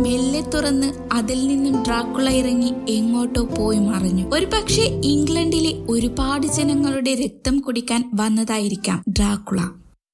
മെല്ലെ തുറന്ന് അതിൽ നിന്നും ഡ്രാക്കുള ഇറങ്ങി എങ്ങോട്ടോ പോയി മറിഞ്ഞു ഒരു പക്ഷേ ഇംഗ്ലണ്ടിലെ ഒരുപാട് ജനങ്ങളുടെ രക്തം കുടിക്കാൻ വന്നതായിരിക്കാം ഡ്രാക്കുള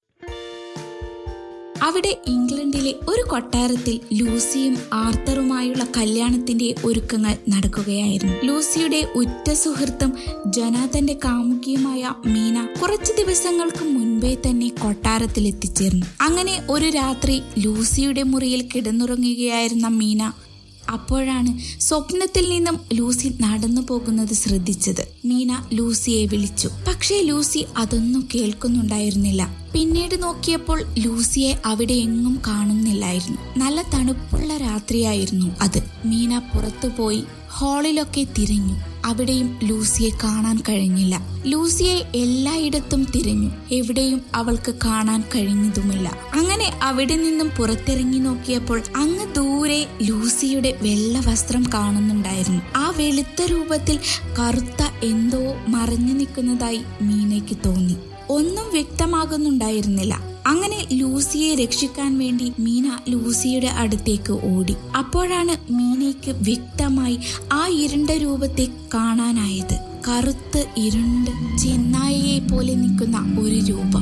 അവിടെ ഇംഗ്ലണ്ടിലെ ഒരു കൊട്ടാരത്തിൽ ലൂസിയും ആർത്തറുമായുള്ള കല്യാണത്തിന്റെ ഒരുക്കങ്ങൾ നടക്കുകയായിരുന്നു ലൂസിയുടെ ഉറ്റ സുഹൃത്തും ജനാഥന്റെ കാമുകിയുമായ മീന കുറച്ചു ദിവസങ്ങൾക്ക് മുൻപേ തന്നെ കൊട്ടാരത്തിൽ എത്തിച്ചേർന്നു അങ്ങനെ ഒരു രാത്രി ലൂസിയുടെ മുറിയിൽ കിടന്നുറങ്ങുകയായിരുന്ന മീന അപ്പോഴാണ് സ്വപ്നത്തിൽ നിന്നും ലൂസി നടന്നു പോകുന്നത് ശ്രദ്ധിച്ചത് മീന ലൂസിയെ വിളിച്ചു പക്ഷേ ലൂസി അതൊന്നും കേൾക്കുന്നുണ്ടായിരുന്നില്ല പിന്നീട് നോക്കിയപ്പോൾ ലൂസിയെ അവിടെ എങ്ങും കാണുന്നില്ലായിരുന്നു നല്ല തണുപ്പുള്ള രാത്രിയായിരുന്നു അത് മീന പുറത്തുപോയി ഹാളിലൊക്കെ തിരഞ്ഞു അവിടെയും ലൂസിയെ കാണാൻ കഴിഞ്ഞില്ല ലൂസിയെ എല്ലായിടത്തും തിരഞ്ഞു എവിടെയും അവൾക്ക് കാണാൻ കഴിഞ്ഞതുമില്ല അങ്ങനെ അവിടെ നിന്നും പുറത്തിറങ്ങി നോക്കിയപ്പോൾ അങ്ങ് ദൂരെ ലൂസിയുടെ വെള്ള വസ്ത്രം കാണുന്നുണ്ടായിരുന്നു ആ വെളുത്ത രൂപത്തിൽ കറുത്ത എന്തോ മറഞ്ഞു നിൽക്കുന്നതായി മീനയ്ക്ക് തോന്നി ഒന്നും വ്യക്തമാകുന്നുണ്ടായിരുന്നില്ല അങ്ങനെ ലൂസിയെ രക്ഷിക്കാൻ വേണ്ടി മീന ലൂസിയുടെ അടുത്തേക്ക് ഓടി അപ്പോഴാണ് മീനയ്ക്ക് വ്യക്തമായി ആ ഇരുണ്ട രൂപത്തെ കാണാനായത് കറുത്ത് ഇരുണ്ട് ചെന്നായയെ പോലെ നിൽക്കുന്ന ഒരു രൂപം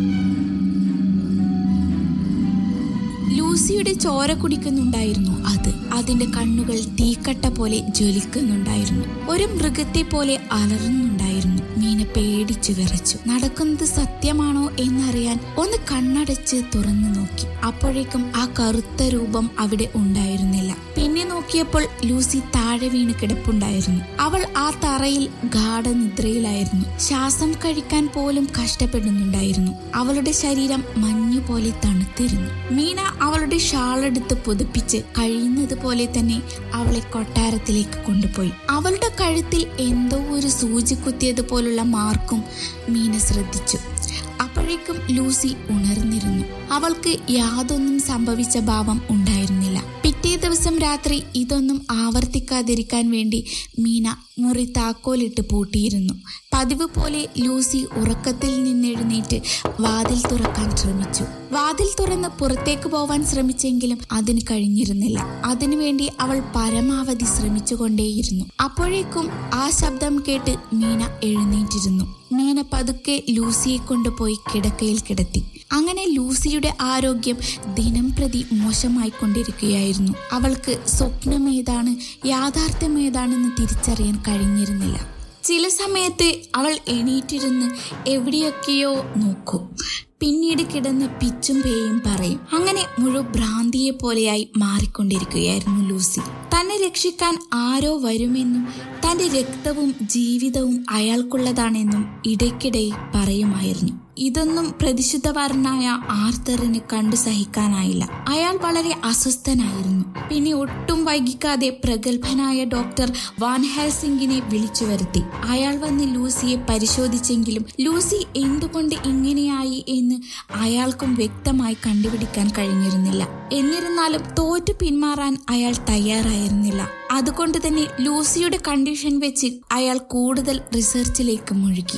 ലൂസിയുടെ ചോര കുടിക്കുന്നുണ്ടായിരുന്നു അത് അതിന്റെ കണ്ണുകൾ തീക്കട്ട പോലെ ജ്വലിക്കുന്നുണ്ടായിരുന്നു ഒരു മൃഗത്തെ പോലെ അലറുന്നുണ്ടായിരുന്നു മീന പേടിച്ചു വിറച്ചു നടക്കുന്നത് സത്യമാണോ എന്നറിയാൻ ഒന്ന് കണ്ണടച്ച് തുറന്നു നോക്കി അപ്പോഴേക്കും ആ കറുത്ത രൂപം അവിടെ ഉണ്ടായിരുന്നില്ല പിന്നെ നോക്കിയപ്പോൾ ലൂസി താഴെ വീണ് കിടപ്പുണ്ടായിരുന്നു അവൾ ആ തറയിൽ ഗാഠനിദ്രയിലായിരുന്നു ശ്വാസം കഴിക്കാൻ പോലും കഷ്ടപ്പെടുന്നുണ്ടായിരുന്നു അവളുടെ ശരീരം മഞ്ഞുപോലെ തണുത്തിരുന്നു മീന അവളുടെ ഷാളെടുത്ത് പുതുപ്പിച്ച് കഴിയുന്നത് പോലെ തന്നെ അവളെ കൊട്ടാരത്തിലേക്ക് കൊണ്ടുപോയി അവളുടെ കഴുത്തിൽ എന്തോ ഒരു സൂചി കുത്തിയതുപോലുള്ള മാർക്കും മീന ശ്രദ്ധിച്ചു അപ്പോഴേക്കും ലൂസി ഉണർന്നിരുന്നു അവൾക്ക് യാതൊന്നും സംഭവിച്ച ഭാവം ഉണ്ടായിരുന്നില്ല പിറ്റേ ദിവസം രാത്രി ഇതൊന്നും ആവർത്തിക്കാതിരിക്കാൻ വേണ്ടി മീന മുറി താക്കോലിട്ട് പൂട്ടിയിരുന്നു പതിവ് പോലെ ലൂസി ഉറക്കത്തിൽ നിന്നെഴുന്നേറ്റ് വാതിൽ തുറക്കാൻ ശ്രമിച്ചു വാതിൽ തുറന്ന് പുറത്തേക്ക് പോവാൻ ശ്രമിച്ചെങ്കിലും അതിന് കഴിഞ്ഞിരുന്നില്ല അതിനുവേണ്ടി അവൾ പരമാവധി ശ്രമിച്ചുകൊണ്ടേയിരുന്നു അപ്പോഴേക്കും ആ ശബ്ദം കേട്ട് മീന എഴുന്നേറ്റിരുന്നു മീന പതുക്കെ ലൂസിയെ കൊണ്ടുപോയി കിടക്കയിൽ കിടത്തി അങ്ങനെ ലൂസിയുടെ ആരോഗ്യം ദിനം പ്രതി മോശമായിക്കൊണ്ടിരിക്കുകയായിരുന്നു അവൾക്ക് സ്വപ്നമേതാണ് യാഥാർത്ഥ്യമേതാണെന്ന് തിരിച്ചറിയാൻ കഴിഞ്ഞിരുന്നില്ല ചില സമയത്ത് അവൾ എണീറ്റിരുന്ന് എവിടെയൊക്കെയോ നോക്കും പിന്നീട് കിടന്ന് പിച്ചും പേയും പറയും അങ്ങനെ മുഴു ഭ്രാന്തിയെ പോലെയായി മാറിക്കൊണ്ടിരിക്കുകയായിരുന്നു ലൂസി തന്നെ രക്ഷിക്കാൻ ആരോ വരുമെന്നും തന്റെ രക്തവും ജീവിതവും അയാൾക്കുള്ളതാണെന്നും ഇടയ്ക്കിടെ പറയുമായിരുന്നു ഇതൊന്നും പ്രതിശുദ്ധവാരനായ ആർത്തറിന് കണ്ടു സഹിക്കാനായില്ല അയാൾ വളരെ അസ്വസ്ഥനായിരുന്നു പിന്നെ ഒട്ടും വൈകിക്കാതെ പ്രഗത്ഭനായ ഡോക്ടർ വാൻ ഹെൽസിംഗിനെ വിളിച്ചു വരുത്തി അയാൾ വന്ന് ലൂസിയെ പരിശോധിച്ചെങ്കിലും ലൂസി എന്തുകൊണ്ട് ഇങ്ങനെയായി എന്ന് അയാൾക്കും വ്യക്തമായി കണ്ടുപിടിക്കാൻ കഴിഞ്ഞിരുന്നില്ല എന്നിരുന്നാലും തോറ്റു പിന്മാറാൻ അയാൾ തയ്യാറായിരുന്നില്ല അതുകൊണ്ട് തന്നെ ലൂസിയുടെ കണ്ടീഷൻ വെച്ച് അയാൾ കൂടുതൽ റിസർച്ചിലേക്ക് മുഴുകി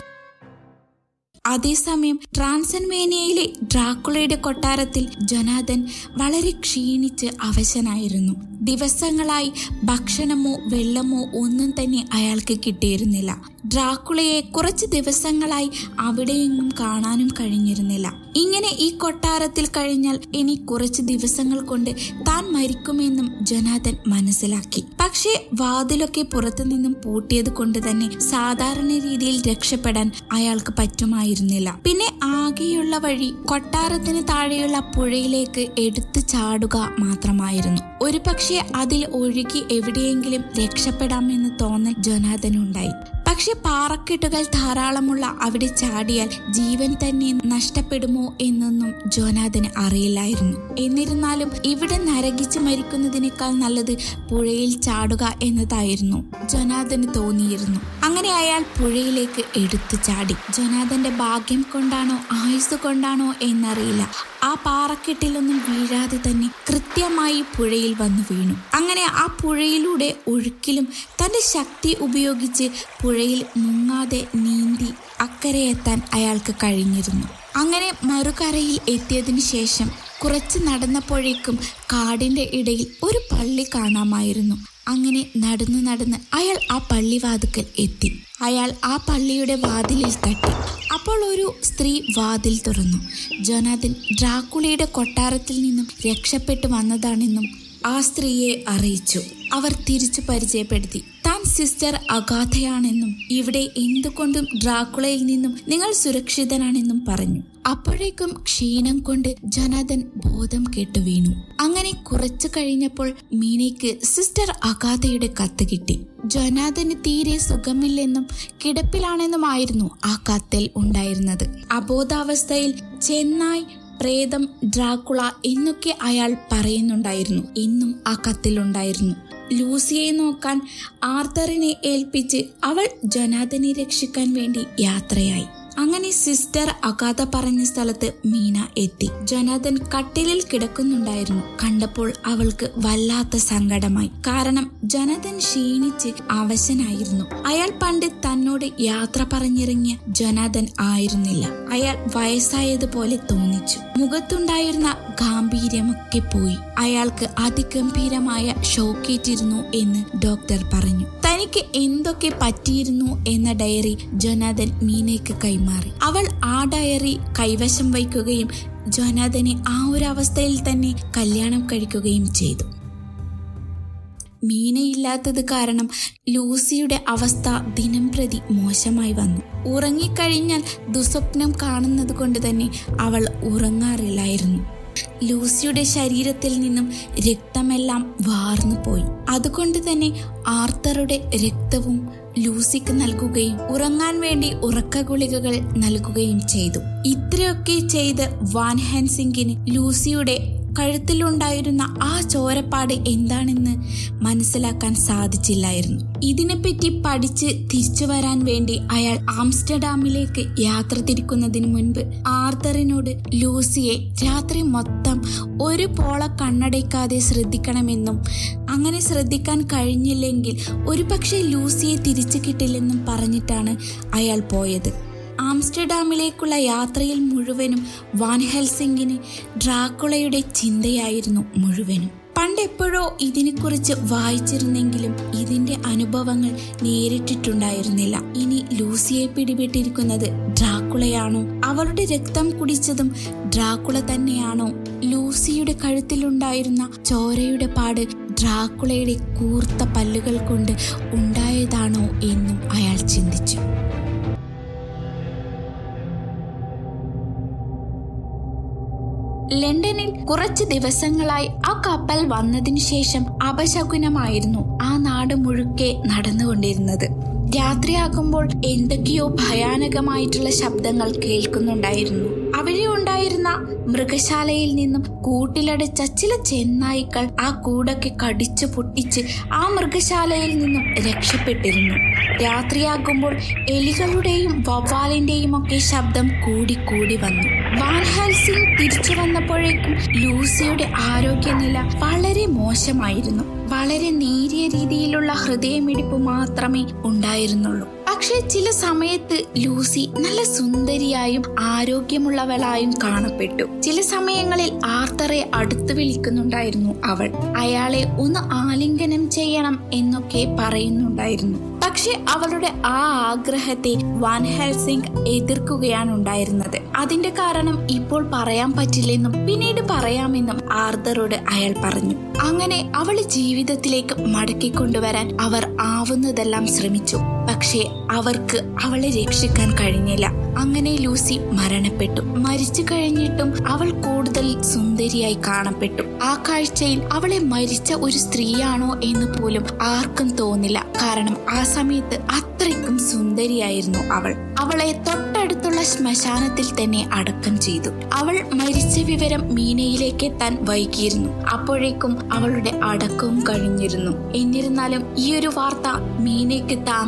അതേസമയം ട്രാൻസൻമേനിയയിലെ ഡ്രാക്കുളയുടെ കൊട്ടാരത്തിൽ ജനാദൻ വളരെ ക്ഷീണിച്ച് അവശനായിരുന്നു ദിവസങ്ങളായി ഭക്ഷണമോ വെള്ളമോ ഒന്നും തന്നെ അയാൾക്ക് കിട്ടിയിരുന്നില്ല ഡ്രാക്കുളയെ കുറച്ച് ദിവസങ്ങളായി അവിടെയെങ്ങും കാണാനും കഴിഞ്ഞിരുന്നില്ല ഇങ്ങനെ ഈ കൊട്ടാരത്തിൽ കഴിഞ്ഞാൽ ഇനി കുറച്ച് ദിവസങ്ങൾ കൊണ്ട് താൻ മരിക്കുമെന്നും ജനാദൻ മനസ്സിലാക്കി പക്ഷേ വാതിലൊക്കെ പുറത്തുനിന്നും പൂട്ടിയത് കൊണ്ട് തന്നെ സാധാരണ രീതിയിൽ രക്ഷപ്പെടാൻ അയാൾക്ക് പറ്റുമായിരുന്നില്ല പിന്നെ ആകെയുള്ള വഴി കൊട്ടാരത്തിന് താഴെയുള്ള പുഴയിലേക്ക് എടുത്തു ചാടുക മാത്രമായിരുന്നു ഒരു പക്ഷേ അതിൽ ഒഴുകി എവിടെയെങ്കിലും രക്ഷപ്പെടാമെന്ന് തോന്നൽ ജൊനാഥനുണ്ടായി പക്ഷെ പാറക്കെട്ടുകൾ ധാരാളമുള്ള അവിടെ ചാടിയാൽ ജീവൻ തന്നെ നഷ്ടപ്പെടുമോ എന്നൊന്നും ജോനാഥന് അറിയില്ലായിരുന്നു എന്നിരുന്നാലും ഇവിടെ നരകിച്ച് മരിക്കുന്നതിനേക്കാൾ നല്ലത് പുഴയിൽ ചാടുക എന്നതായിരുന്നു ജോനാഥന് തോന്നിയിരുന്നു അങ്ങനെ അയാൾ പുഴയിലേക്ക് എടുത്തു ചാടി ജോനാഥന്റെ ഭാഗ്യം കൊണ്ടാണോ ആയുസ് കൊണ്ടാണോ എന്നറിയില്ല ആ പാറക്കെട്ടിലൊന്നും വീഴാതെ തന്നെ കൃത്യമായി പുഴയിൽ വന്നു വീണു അങ്ങനെ ആ പുഴയിലൂടെ ഒഴുക്കിലും തന്റെ ശക്തി ഉപയോഗിച്ച് പുഴയിൽ മുങ്ങാതെ നീന്തി അക്കരെ എത്താൻ അയാൾക്ക് കഴിഞ്ഞിരുന്നു അങ്ങനെ മറുകരയിൽ എത്തിയതിനു ശേഷം കുറച്ച് നടന്നപ്പോഴേക്കും കാടിന്റെ ഇടയിൽ ഒരു പള്ളി കാണാമായിരുന്നു അങ്ങനെ നടന്ന് നടന്ന് അയാൾ ആ പള്ളിവാതുക്കൽ എത്തി അയാൾ ആ പള്ളിയുടെ വാതിലിൽ തട്ടി അപ്പോൾ ഒരു സ്ത്രീ വാതിൽ തുറന്നു ജോനാഥൻ ഡ്രാക്കുളയുടെ കൊട്ടാരത്തിൽ നിന്നും രക്ഷപ്പെട്ടു വന്നതാണെന്നും ആ സ്ത്രീയെ അറിയിച്ചു അവർ തിരിച്ചു പരിചയപ്പെടുത്തി താൻ സിസ്റ്റർ അഗാധയാണെന്നും ഇവിടെ എന്തുകൊണ്ടും ഡ്രാക്കുളയിൽ നിന്നും നിങ്ങൾ സുരക്ഷിതനാണെന്നും പറഞ്ഞു അപ്പോഴേക്കും ക്ഷീണം കൊണ്ട് ജനാഥൻ ബോധം കെട്ടു വീണു അങ്ങനെ കുറച്ചു കഴിഞ്ഞപ്പോൾ മീനയ്ക്ക് സിസ്റ്റർ അഗാധയുടെ കത്ത് കിട്ടി ജനാഥന് തീരെ സുഖമില്ലെന്നും കിടപ്പിലാണെന്നുമായിരുന്നു ആ കത്തിൽ ഉണ്ടായിരുന്നത് അബോധാവസ്ഥയിൽ ചെന്നായ് പ്രേതം ഡ്രാക്കുള എന്നൊക്കെ അയാൾ പറയുന്നുണ്ടായിരുന്നു എന്നും ആ കത്തിലുണ്ടായിരുന്നു ലൂസിയെ നോക്കാൻ ആർത്തറിനെ ഏൽപ്പിച്ച് അവൾ ജനാഥനെ രക്ഷിക്കാൻ വേണ്ടി യാത്രയായി അങ്ങനെ സിസ്റ്റർ അഗാധ പറഞ്ഞ സ്ഥലത്ത് മീന എത്തി ജനാഥൻ കട്ടിലിൽ കിടക്കുന്നുണ്ടായിരുന്നു കണ്ടപ്പോൾ അവൾക്ക് വല്ലാത്ത സങ്കടമായി കാരണം ജനതൻ ക്ഷീണിച്ച് അവശനായിരുന്നു അയാൾ പണ്ട് തന്നോട് യാത്ര പറഞ്ഞിറങ്ങിയ ജനാഥൻ ആയിരുന്നില്ല അയാൾ വയസ്സായതുപോലെ തോന്നിച്ചു മുഖത്തുണ്ടായിരുന്ന ഗാംഭീര്യമൊക്കെ പോയി അയാൾക്ക് അതിഗംഭീരമായ ഷോക്കേറ്റിരുന്നു എന്ന് ഡോക്ടർ പറഞ്ഞു തനിക്ക് എന്തൊക്കെ പറ്റിയിരുന്നു എന്ന ഡയറി ജനാഥൻ മീനയ്ക്ക് കൈമാറി അവൾ ആ ഡയറി കൈവശം വയ്ക്കുകയും ജനാഥനെ ആ ഒരു അവസ്ഥയിൽ തന്നെ കല്യാണം കഴിക്കുകയും ചെയ്തു മീനയില്ലാത്തത് കാരണം ലൂസിയുടെ അവസ്ഥ ദിനം പ്രതി മോശമായി വന്നു ഉറങ്ങിക്കഴിഞ്ഞാൽ ദുസ്വപ്നം കാണുന്നത് കൊണ്ട് തന്നെ അവൾ ഉറങ്ങാറില്ലായിരുന്നു ലൂസിയുടെ ശരീരത്തിൽ നിന്നും രക്തമെല്ലാം വാർന്നു പോയി അതുകൊണ്ട് തന്നെ ആർത്തറുടെ രക്തവും ലൂസിക്ക് നൽകുകയും ഉറങ്ങാൻ വേണ്ടി ഉറക്ക ഗുളികകൾ നൽകുകയും ചെയ്തു ഇത്രയൊക്കെ ചെയ്ത് വാൻ ഹാൻസിംഗിന് ലൂസിയുടെ കഴുത്തിലുണ്ടായിരുന്ന ആ ചോരപ്പാട് എന്താണെന്ന് മനസ്സിലാക്കാൻ സാധിച്ചില്ലായിരുന്നു ഇതിനെപ്പറ്റി പഠിച്ച് തിരിച്ചു വരാൻ വേണ്ടി അയാൾ ആംസ്റ്റർഡാമിലേക്ക് യാത്ര തിരിക്കുന്നതിന് മുൻപ് ആർത്തറിനോട് ലൂസിയെ രാത്രി മൊത്തം ഒരു പോള കണ്ണടയ്ക്കാതെ ശ്രദ്ധിക്കണമെന്നും അങ്ങനെ ശ്രദ്ധിക്കാൻ കഴിഞ്ഞില്ലെങ്കിൽ ഒരുപക്ഷെ ലൂസിയെ തിരിച്ചു കിട്ടില്ലെന്നും പറഞ്ഞിട്ടാണ് അയാൾ പോയത് ആംസ്റ്റർഡാമിലേക്കുള്ള യാത്രയിൽ മുഴുവനും വാൻ ഹെൽസിംഗിന് ഡ്രാക്കുളയുടെ ചിന്തയായിരുന്നു മുഴുവനും പണ്ടെപ്പോഴോ ഇതിനെക്കുറിച്ച് വായിച്ചിരുന്നെങ്കിലും ഇതിന്റെ അനുഭവങ്ങൾ നേരിട്ടിട്ടുണ്ടായിരുന്നില്ല ഇനി ലൂസിയെ പിടിപെട്ടിരിക്കുന്നത് ഡ്രാക്കുളയാണോ അവളുടെ രക്തം കുടിച്ചതും ഡ്രാക്കുള തന്നെയാണോ ലൂസിയുടെ കഴുത്തിലുണ്ടായിരുന്ന ചോരയുടെ പാട് ഡ്രാക്കുളയുടെ കൂർത്ത പല്ലുകൾ കൊണ്ട് ഉണ്ടായതാണോ എന്നും അയാൾ ചിന്തിച്ചു ലണ്ടനിൽ കുറച്ച് ദിവസങ്ങളായി ആ കപ്പൽ വന്നതിനു ശേഷം അപശകുനമായിരുന്നു ആ നാട് മുഴുക്കെ നടന്നുകൊണ്ടിരുന്നത് രാത്രിയാകുമ്പോൾ എന്തൊക്കെയോ ഭയാനകമായിട്ടുള്ള ശബ്ദങ്ങൾ കേൾക്കുന്നുണ്ടായിരുന്നു അവിടെ ഉണ്ടായിരുന്ന മൃഗശാലയിൽ നിന്നും കൂട്ടിലടച്ച ചില ചെന്നായ്ക്കൾ ആ കൂടൊക്കെ കടിച്ചു പൊട്ടിച്ച് ആ മൃഗശാലയിൽ നിന്നും രക്ഷപ്പെട്ടിരുന്നു രാത്രിയാകുമ്പോൾ എലികളുടെയും വവ്വാലിന്റെയും ഒക്കെ ശബ്ദം കൂടി കൂടി വന്നു വാൻ ഹൽസിംഗ് തിരിച്ചു വന്നപ്പോഴേക്കും ലൂസിയുടെ ആരോഗ്യനില വളരെ മോശമായിരുന്നു വളരെ നേരിയ രീതിയിലുള്ള ഹൃദയമിടിപ്പ് മാത്രമേ ഉണ്ടായിരുന്നുള്ളൂ പക്ഷെ ചില സമയത്ത് ലൂസി നല്ല സുന്ദരിയായും ആരോഗ്യമുള്ളവളായും കാണപ്പെട്ടു ചില സമയങ്ങളിൽ ആർത്തറെ അടുത്ത് വിളിക്കുന്നുണ്ടായിരുന്നു അവൾ അയാളെ ഒന്ന് ആലിംഗനം ചെയ്യണം എന്നൊക്കെ പറയുന്നുണ്ടായിരുന്നു പക്ഷെ അവളുടെ ആ ആഗ്രഹത്തെ വാൻ ഹെൽസിംഗ് എതിർക്കുകയാണ് ഉണ്ടായിരുന്നത് അതിന്റെ കാരണം ഇപ്പോൾ പറയാൻ പറ്റില്ലെന്നും പിന്നീട് പറയാമെന്നും ആർദറോട് അയാൾ പറഞ്ഞു അങ്ങനെ അവളെ ജീവിതത്തിലേക്ക് മടക്കിക്കൊണ്ടുവരാൻ അവർ ആവുന്നതെല്ലാം ശ്രമിച്ചു പക്ഷേ അവർക്ക് അവളെ രക്ഷിക്കാൻ കഴിഞ്ഞില്ല അങ്ങനെ ലൂസി മരണപ്പെട്ടു മരിച്ചു കഴിഞ്ഞിട്ടും അവൾ കൂടുതൽ സുന്ദരിയായി കാണപ്പെട്ടു ആ കാഴ്ചയിൽ അവളെ മരിച്ച ഒരു സ്ത്രീയാണോ എന്ന് പോലും ആർക്കും തോന്നില്ല കാരണം ആ സമയത്ത് അത്രയ്ക്കും സുന്ദരിയായിരുന്നു അവൾ അവളെ തൊട്ടടുത്തുള്ള ശ്മശാനത്തിൽ തന്നെ അടക്കം ചെയ്തു അവൾ മരിച്ച വിവരം മീനയിലേക്ക് എത്താൻ വൈകിയിരുന്നു അപ്പോഴേക്കും അവളുടെ അടക്കവും കഴിഞ്ഞിരുന്നു എന്നിരുന്നാലും ഈ ഒരു വാർത്ത മീനയ്ക്ക് താങ്ങാൻ കഴിഞ്ഞു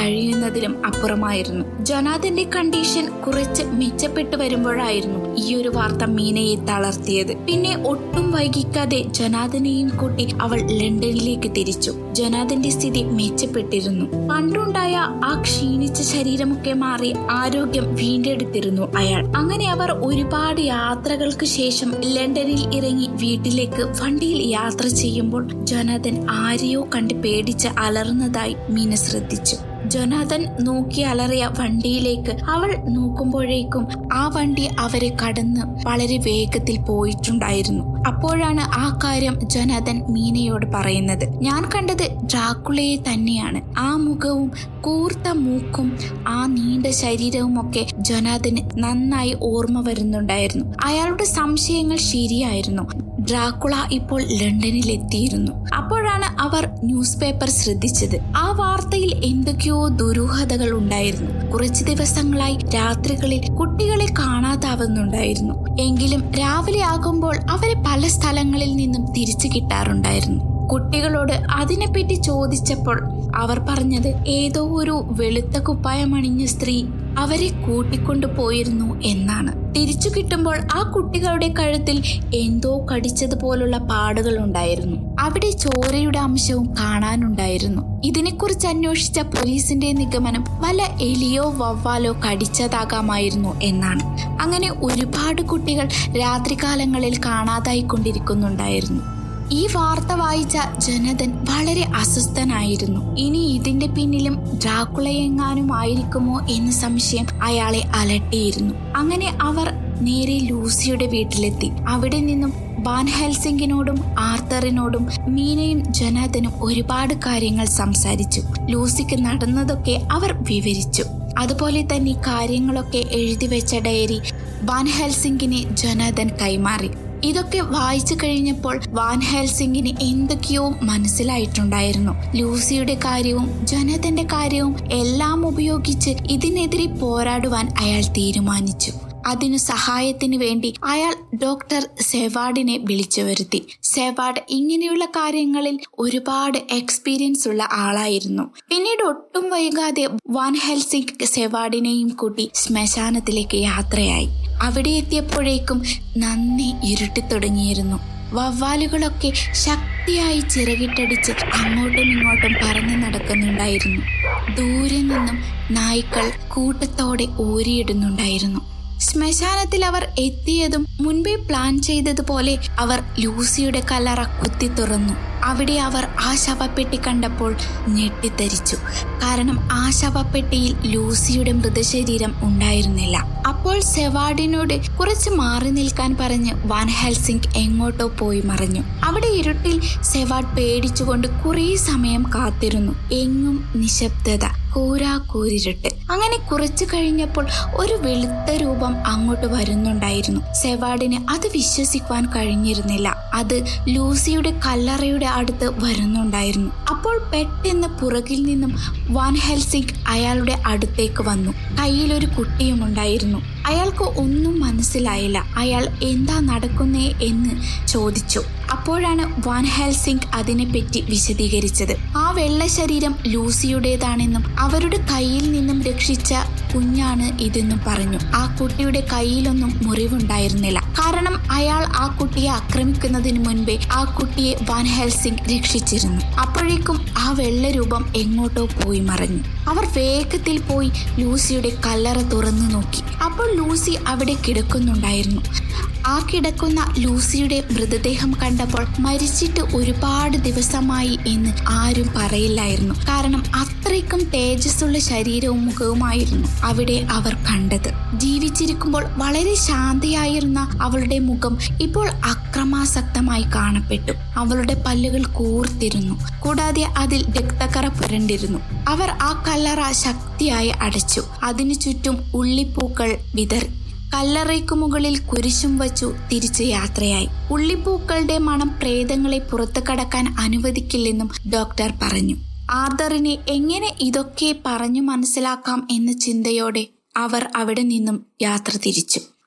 കഴിയുന്നതിലും അപ്പുറമായിരുന്നു ജൊനാഥന്റെ കണ്ടീഷൻ കുറച്ച് മെച്ചപ്പെട്ടു വരുമ്പോഴായിരുന്നു ഈ ഒരു വാർത്ത മീനയെ തളർത്തിയത് പിന്നെ ഒട്ടും വൈകിക്കാതെ ജൊനാഥനെയും കൂട്ടി അവൾ ലണ്ടനിലേക്ക് തിരിച്ചു ജൊനാഥന്റെ സ്ഥിതി മെച്ചപ്പെട്ടിരുന്നു പണ്ടുണ്ടായ ആ ക്ഷീണിച്ച ശരീരമൊക്കെ മാറി ആരോഗ്യം വീണ്ടെടുത്തിരുന്നു അയാൾ അങ്ങനെ അവർ ഒരുപാട് യാത്രകൾക്ക് ശേഷം ലണ്ടനിൽ ഇറങ്ങി വീട്ടിലേക്ക് വണ്ടിയിൽ യാത്ര ചെയ്യുമ്പോൾ ജൊനാഥൻ ആരെയോ കണ്ട് പേടിച്ച് അലറുന്നതായി മീന ശ്രദ്ധിച്ചു ജൊനാഥൻ നോക്കി അലറിയ വണ്ടിയിലേക്ക് അവൾ നോക്കുമ്പോഴേക്കും ആ വണ്ടി അവരെ കടന്ന് വളരെ വേഗത്തിൽ പോയിട്ടുണ്ടായിരുന്നു അപ്പോഴാണ് ആ കാര്യം ജൊനാഥൻ മീനയോട് പറയുന്നത് ഞാൻ കണ്ടത് ഡ്രാക്കുളയെ തന്നെയാണ് ആ മുഖവും കൂർത്ത മൂക്കും ആ നീണ്ട ശരീരവും ഒക്കെ ജൊനാഥന് നന്നായി ഓർമ്മ വരുന്നുണ്ടായിരുന്നു അയാളുടെ സംശയങ്ങൾ ശരിയായിരുന്നു ഡ്രാക്കുള ഇപ്പോൾ ലണ്ടനിൽ എത്തിയിരുന്നു അപ്പോഴാണ് അവർ ന്യൂസ് പേപ്പർ ശ്രദ്ധിച്ചത് ആ വാർത്തയിൽ എന്തൊക്കെയോ ദുരൂഹതകൾ ഉണ്ടായിരുന്നു കുറച്ചു ദിവസങ്ങളായി രാത്രികളിൽ കുട്ടികളെ കാണാതാവുന്നുണ്ടായിരുന്നു എങ്കിലും രാവിലെ ആകുമ്പോൾ അവരെ പല സ്ഥലങ്ങളിൽ നിന്നും തിരിച്ചു കിട്ടാറുണ്ടായിരുന്നു കുട്ടികളോട് അതിനെപ്പറ്റി ചോദിച്ചപ്പോൾ അവർ പറഞ്ഞത് ഏതോ ഒരു വെളുത്ത കുപ്പായമണിഞ്ഞ സ്ത്രീ അവരെ കൂട്ടിക്കൊണ്ടു പോയിരുന്നു എന്നാണ് തിരിച്ചു കിട്ടുമ്പോൾ ആ കുട്ടികളുടെ കഴുത്തിൽ എന്തോ കടിച്ചതുപോലുള്ള പാടുകൾ ഉണ്ടായിരുന്നു അവിടെ ചോരയുടെ അംശവും കാണാനുണ്ടായിരുന്നു ഇതിനെക്കുറിച്ച് അന്വേഷിച്ച പോലീസിന്റെ നിഗമനം വല്ല എലിയോ വവ്വാലോ കടിച്ചതാകാമായിരുന്നു എന്നാണ് അങ്ങനെ ഒരുപാട് കുട്ടികൾ രാത്രികാലങ്ങളിൽ കാണാതായിക്കൊണ്ടിരിക്കുന്നുണ്ടായിരുന്നു ഈ വാർത്ത വായിച്ച ജനതൻ വളരെ അസ്വസ്ഥനായിരുന്നു ഇനി ഇതിന്റെ പിന്നിലും ഡ്രാക്കുളയെങ്ങാനും ആയിരിക്കുമോ എന്ന സംശയം അയാളെ അലട്ടിയിരുന്നു അങ്ങനെ അവർ നേരെ ലൂസിയുടെ വീട്ടിലെത്തി അവിടെ നിന്നും വാൻ ഹെൽസിംഗിനോടും ആർത്തറിനോടും മീനയും ജനാഥനും ഒരുപാട് കാര്യങ്ങൾ സംസാരിച്ചു ലൂസിക്ക് നടന്നതൊക്കെ അവർ വിവരിച്ചു അതുപോലെ തന്നെ കാര്യങ്ങളൊക്കെ എഴുതി വെച്ച ഡയറി വാൻ ഹെൽസിംഗിനെ ജനാഥൻ കൈമാറി ഇതൊക്കെ വായിച്ചു കഴിഞ്ഞപ്പോൾ വാൻ ഹെൽസിംഗിന് എന്തൊക്കെയോ മനസ്സിലായിട്ടുണ്ടായിരുന്നു ലൂസിയുടെ കാര്യവും ജനതന്റെ കാര്യവും എല്ലാം ഉപയോഗിച്ച് ഇതിനെതിരെ പോരാടുവാൻ അയാൾ തീരുമാനിച്ചു അതിനു സഹായത്തിന് വേണ്ടി അയാൾ ഡോക്ടർ സെവാഡിനെ വിളിച്ചു വരുത്തി സെവാഡ് ഇങ്ങനെയുള്ള കാര്യങ്ങളിൽ ഒരുപാട് എക്സ്പീരിയൻസ് ഉള്ള ആളായിരുന്നു പിന്നീട് ഒട്ടും വൈകാതെ വാൻ ഹെൽസിംഗ് സെവാഡിനെയും കൂട്ടി ശ്മശാനത്തിലേക്ക് യാത്രയായി അവിടെ എത്തിയപ്പോഴേക്കും നന്ദി ഇരുട്ടി തുടങ്ങിയിരുന്നു വവ്വാലുകളൊക്കെ ശക്തിയായി ചിറകിട്ടടിച്ച് അങ്ങോട്ടും ഇങ്ങോട്ടും പറന്നു നടക്കുന്നുണ്ടായിരുന്നു ദൂരെ നിന്നും നായ്ക്കൾ കൂട്ടത്തോടെ ഓരിയിടുന്നുണ്ടായിരുന്നു ശ്മശാനത്തിൽ അവർ എത്തിയതും മുൻപേ പ്ലാൻ ചെയ്തതുപോലെ അവർ ലൂസിയുടെ കല്ലറ കുത്തി തുറന്നു അവിടെ അവർ ആ ശവപ്പെട്ടി കണ്ടപ്പോൾ ഞെട്ടിത്തരിച്ചു കാരണം ആ ശവപ്പെട്ടിയിൽ ലൂസിയുടെ മൃതശരീരം ഉണ്ടായിരുന്നില്ല അപ്പോൾ സെവാഡിനോട് കുറച്ച് മാറി നിൽക്കാൻ പറഞ്ഞ് വാൻ ഹെൽസിംഗ് എങ്ങോട്ടോ പോയി മറഞ്ഞു അവിടെ ഇരുട്ടിൽ സെവാഡ് പേടിച്ചുകൊണ്ട് കുറേ സമയം കാത്തിരുന്നു എങ്ങും നിശബ്ദത കൂരാക്കൂരിരുട്ട് അങ്ങനെ കുറച്ചു കഴിഞ്ഞപ്പോൾ ഒരു വെളുത്ത രൂപം അങ്ങോട്ട് വരുന്നുണ്ടായിരുന്നു സെവാഡിന് അത് വിശ്വസിക്കുവാൻ കഴിഞ്ഞിരുന്നില്ല അത് ലൂസിയുടെ കല്ലറയുടെ അടുത്ത് വരുന്നുണ്ടായിരുന്നു അപ്പോൾ പെട്ടെന്ന് പുറകിൽ നിന്നും വാൻ ഹെൽസിംഗ് അയാളുടെ അടുത്തേക്ക് വന്നു കയ്യിലൊരു കുട്ടിയും ഉണ്ടായിരുന്നു അയാൾക്ക് ഒന്നും മനസ്സിലായില്ല അയാൾ എന്താ നടക്കുന്നേ എന്ന് ചോദിച്ചു അപ്പോഴാണ് വാൻ ഹെൽസിംഗ് അതിനെപ്പറ്റി വിശദീകരിച്ചത് ആ വെള്ള ശരീരം ലൂസിയുടേതാണെന്നും അവരുടെ കയ്യിൽ നിന്നും രക്ഷിച്ച കുഞ്ഞാണ് ഇതെന്നും പറഞ്ഞു ആ കുട്ടിയുടെ കയ്യിലൊന്നും മുറിവുണ്ടായിരുന്നില്ല കാരണം അയാൾ ആ കുട്ടിയെ ആക്രമിക്കുന്നതിന് മുൻപേ ആ കുട്ടിയെ വാൻ ഹെൽസിംഗ് രക്ഷിച്ചിരുന്നു അപ്പോഴേക്കും ആ വെള്ള രൂപം എങ്ങോട്ടോ പോയി മറഞ്ഞു അവർ വേഗത്തിൽ പോയി ലൂസിയുടെ കല്ലറ തുറന്നു നോക്കി അപ്പോൾ ലൂസി അവിടെ കിടക്കുന്നുണ്ടായിരുന്നു ആ കിടക്കുന്ന ലൂസിയുടെ മൃതദേഹം കണ്ടപ്പോൾ മരിച്ചിട്ട് ഒരുപാട് ദിവസമായി എന്ന് ആരും പറയില്ലായിരുന്നു കാരണം അത്രയ്ക്കും തേജസ്സുള്ള ശരീരവും മുഖവുമായിരുന്നു അവിടെ അവർ കണ്ടത് ജീവിച്ചിരിക്കുമ്പോൾ വളരെ ശാന്തയായിരുന്ന അവളുടെ മുഖം ഇപ്പോൾ അക്രമാസക്തമായി കാണപ്പെട്ടു അവളുടെ പല്ലുകൾ കൂർത്തിരുന്നു കൂടാതെ അതിൽ രക്തക്കറ പുരണ്ടിരുന്നു അവർ ആ കല്ലറ ശക്തിയായി അടച്ചു അതിനു ചുറ്റും ഉള്ളിപ്പൂക്കൾ വിതറി കല്ലറയ്ക്കു മുകളിൽ കുരിശും വച്ചു തിരിച്ച് യാത്രയായി ഉള്ളിപ്പൂക്കളുടെ മണം പ്രേതങ്ങളെ പുറത്തു കടക്കാൻ അനുവദിക്കില്ലെന്നും ഡോക്ടർ പറഞ്ഞു ആർദറിനെ എങ്ങനെ ഇതൊക്കെ പറഞ്ഞു മനസ്സിലാക്കാം എന്ന ചിന്തയോടെ അവർ അവിടെ നിന്നും യാത്ര തിരിച്ചു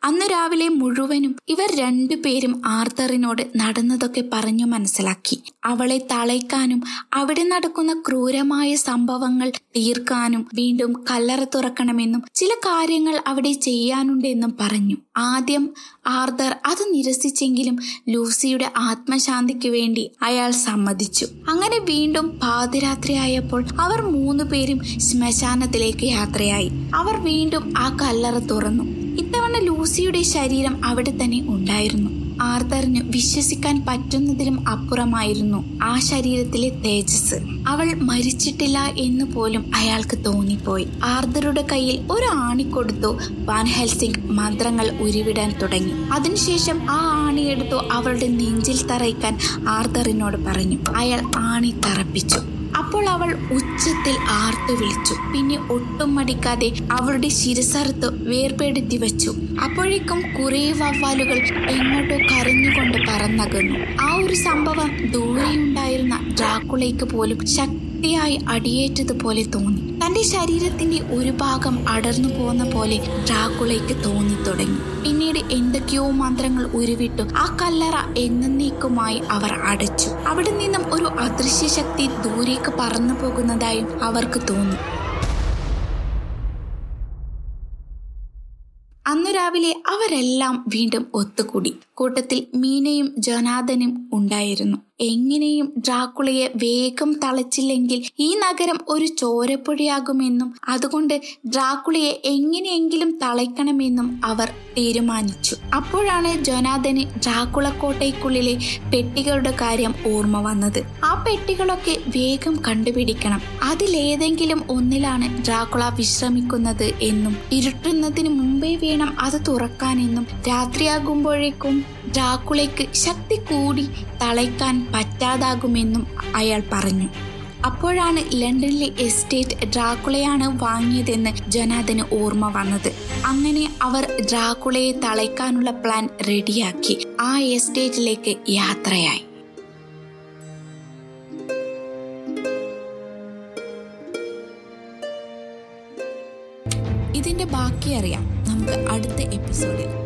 അന്ന് രാവിലെ മുഴുവനും ഇവർ രണ്ടുപേരും ആർത്തറിനോട് നടന്നതൊക്കെ പറഞ്ഞു മനസ്സിലാക്കി അവളെ തളയ്ക്കാനും അവിടെ നടക്കുന്ന ക്രൂരമായ സംഭവങ്ങൾ തീർക്കാനും വീണ്ടും കല്ലറ തുറക്കണമെന്നും ചില കാര്യങ്ങൾ അവിടെ ചെയ്യാനുണ്ടെന്നും പറഞ്ഞു ആദ്യം ആർദർ അത് നിരസിച്ചെങ്കിലും ലൂസിയുടെ ആത്മശാന്തിക്ക് വേണ്ടി അയാൾ സമ്മതിച്ചു അങ്ങനെ വീണ്ടും പാതിരാത്രിയായപ്പോൾ അവർ മൂന്നു പേരും ശ്മശാനത്തിലേക്ക് യാത്രയായി അവർ വീണ്ടും ആ കല്ലറ തുറന്നു ഇത്തവണ ലൂസിയുടെ ശരീരം അവിടെ തന്നെ ഉണ്ടായിരുന്നു ആർദറിന് വിശ്വസിക്കാൻ പറ്റുന്നതിലും അപ്പുറമായിരുന്നു ആ ശരീരത്തിലെ തേജസ് അവൾ മരിച്ചിട്ടില്ല എന്ന് പോലും അയാൾക്ക് തോന്നിപ്പോയി ആർദറുടെ കയ്യിൽ ഒരു ആണി കൊടുത്തു വാൻ ഹെൽസിംഗ് മന്ത്രങ്ങൾ ഉരുവിടാൻ തുടങ്ങി അതിനുശേഷം ആ ആണിയെടുത്തു അവളുടെ നെഞ്ചിൽ തറയ്ക്കാൻ ആർദറിനോട് പറഞ്ഞു അയാൾ ആണി തറപ്പിച്ചു അപ്പോൾ അവൾ ഉച്ചത്തിൽ ആർത്തു വിളിച്ചു പിന്നെ ഒട്ടും മടിക്കാതെ അവളുടെ ശിരസറുത്ത് വേർപെടുത്തി വെച്ചു അപ്പോഴേക്കും കുറേ വവ്വാലുകൾ എങ്ങോട്ടോ കരഞ്ഞുകൊണ്ട് പറന്നകന്നു ആ ഒരു സംഭവം ദൂരെയുണ്ടായിരുന്ന ഡ്രാക്കുളയ്ക്ക് പോലും ശക്തിയായി അടിയേറ്റതുപോലെ തോന്നി തന്റെ ശരീരത്തിന്റെ ഒരു ഭാഗം അടർന്നു പോകുന്ന പോലെ ഡ്രാക്കുളയ്ക്ക് തോന്നി തുടങ്ങി പിന്നീട് എന്തൊക്കെയോ മന്ത്രങ്ങൾ ഉരുവിട്ടു ആ കല്ലറ എന്നേക്കുമായി അവർ അടച്ചു അവിടെ നിന്നും ഒരു അദൃശ്യ ശക്തി ദൂരേക്ക് പറന്നു പോകുന്നതായും അവർക്ക് തോന്നി അന്നു രാവിലെ അവരെല്ലാം വീണ്ടും ഒത്തുകൂടി കൂട്ടത്തിൽ മീനയും ജനാദനും ഉണ്ടായിരുന്നു എങ്ങനെയും ഡ്രാക്കുളയെ വേഗം തളച്ചില്ലെങ്കിൽ ഈ നഗരം ഒരു ചോരപ്പുഴയാകുമെന്നും അതുകൊണ്ട് ഡ്രാക്കുളയെ എങ്ങനെയെങ്കിലും തളയ്ക്കണമെന്നും അവർ തീരുമാനിച്ചു അപ്പോഴാണ് ജൊനാഥന് ഡ്രാക്കുള കോട്ടയ്ക്കുള്ളിലെ പെട്ടികളുടെ കാര്യം ഓർമ്മ വന്നത് ആ പെട്ടികളൊക്കെ വേഗം കണ്ടുപിടിക്കണം അതിലേതെങ്കിലും ഒന്നിലാണ് ഡ്രാക്കുള വിശ്രമിക്കുന്നത് എന്നും ഇരുട്ടുന്നതിന് മുമ്പേ വേണം അത് തുറക്കാനെന്നും രാത്രിയാകുമ്പോഴേക്കും ഡ്രാക്കുളയ്ക്ക് ശക്തി കൂടി തളയ്ക്കാൻ പറ്റാതാകുമെന്നും അയാൾ പറഞ്ഞു അപ്പോഴാണ് ലണ്ടനിലെ എസ്റ്റേറ്റ് ഡ്രാക്കുളയാണ് വാങ്ങിയതെന്ന് ജനാഥന് ഓർമ്മ വന്നത് അങ്ങനെ അവർ ഡ്രാക്കുളയെ തളയ്ക്കാനുള്ള പ്ലാൻ റെഡിയാക്കി ആ എസ്റ്റേറ്റിലേക്ക് യാത്രയായി ഇതിന്റെ ബാക്കി അറിയാം നമുക്ക് അടുത്ത എപ്പിസോഡിൽ